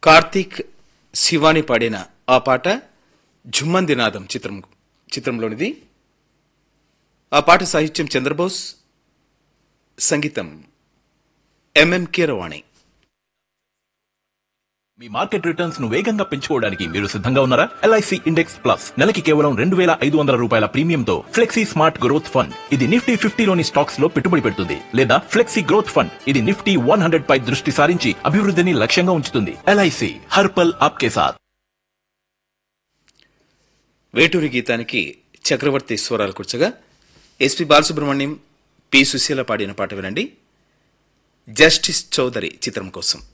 కార్తీక్ శివాని పాడిన ఆ పాట జుమ్మందినాదం చిత్రం చిత్రంలోనిది ఆ పాట సాహిత్యం చంద్రబోస్ సంగీతం ఎంఎం కీరవాణి మీ మార్కెట్ రిటర్న్స్ ను వేగంగా పెంచుకోవడానికి మీరు సిద్ధంగా ఉన్నారా ఎల్ఐసి ఇండెక్స్ ప్లస్ నెలకి కేవలం రెండు వేల ఐదు వందల రూపాయల ప్రీమియంతో ఫ్లెక్సీ స్మార్ట్ గ్రోత్ ఫండ్ ఇది నిఫ్టీ ఫిఫ్టీలోని స్టాక్స్ లో పెట్టుబడి పెడుతుంది లేదా ఫ్లెక్సీ గ్రోత్ ఫండ్ ఇది నిఫ్టీ వన్ హండ్రెడ్ పై దృష్టి సారించి అభివృద్ధిని లక్ష్యంగా ఉంచుతుంది ఎల్ఐసి హర్పల్ ఆప్కే సాత్ వేటూరి గీతానికి చక్రవర్తి స్వరాలు కూర్చగా ఎస్పి బాలసుబ్రహ్మణ్యం పి సుశీల పాడిన పాట వినండి జస్టిస్ చౌదరి చిత్రం కోసం